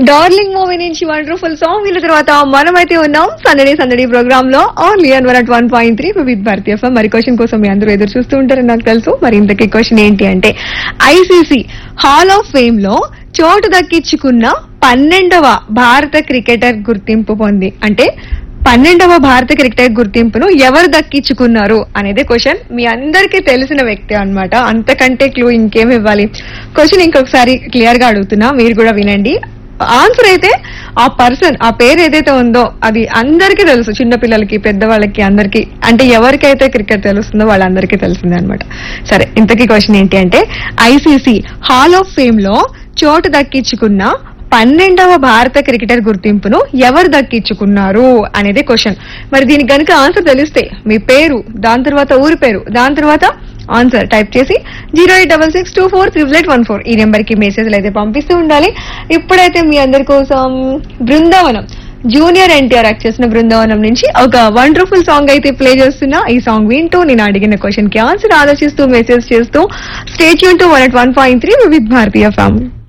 darling movie నుంచి wonderful song విన్న తర్వాత మనమైతే ఉన్నాం సందడి సందడి ప్రోగ్రామ్ లో only on one at one point three with Bharatiya FM మరి క్వశ్చన్ కోసం మీ అందరూ ఎదురు చూస్తూ ఉంటారని నాకు తెలుసు మరి ఇంతకీ క్వశ్చన్ ఏంటి అంటే ఐసీసీ హాల్ ఆఫ్ ఫేమ్ లో చోటు దక్కించుకున్న పన్నెండవ భారత క్రికెటర్ గుర్తింపు పొంది అంటే పన్నెండవ భారత క్రికెటర్ గుర్తింపును ఎవరు దక్కించుకున్నారు అనేది క్వశ్చన్ మీ అందరికీ తెలిసిన వ్యక్తి అన్నమాట అంతకంటే క్లూ ఇంకేం ఇవ్వాలి క్వశ్చన్ ఇంకొకసారి క్లియర్ గా అడుగుతున్నా మీరు కూడా వినండి ఆన్సర్ అయితే ఆ పర్సన్ ఆ పేరు ఏదైతే ఉందో అది అందరికీ తెలుసు చిన్న పిల్లలకి పెద్దవాళ్ళకి అందరికీ అంటే ఎవరికైతే క్రికెట్ తెలుస్తుందో వాళ్ళందరికీ తెలిసిందే అనమాట సరే ఇంతకీ క్వశ్చన్ ఏంటి అంటే ఐసీసీ హాల్ ఆఫ్ ఫేమ్ లో చోటు దక్కించుకున్న పన్నెండవ భారత క్రికెటర్ గుర్తింపును ఎవరు దక్కించుకున్నారు అనేది క్వశ్చన్ మరి దీనికి గనుక ఆన్సర్ తెలిస్తే మీ పేరు దాని తర్వాత ఊరి పేరు దాని తర్వాత ఆన్సర్ టైప్ చేసి zero eight double six two four triple eight one four ఈ నెంబర్ కి మెసేజ్లు అయితే పంపిస్తూ ఉండాలి ఇప్పుడైతే మీ అందరి కోసం బృందావనం జూనియర్ ఎన్టీఆర్ యాక్ట్ చేసిన బృందావనం నుంచి ఒక వండర్ఫుల్ సాంగ్ అయితే ప్లే చేస్తున్నా ఈ సాంగ్ వింటూ నేను అడిగిన క్వశ్చన్ కి ఆన్సర్ ఆలోచిస్తూ మెసేజ్ చేస్తూ స్టేట్ యూన్ to one at one point three with Bharatiya family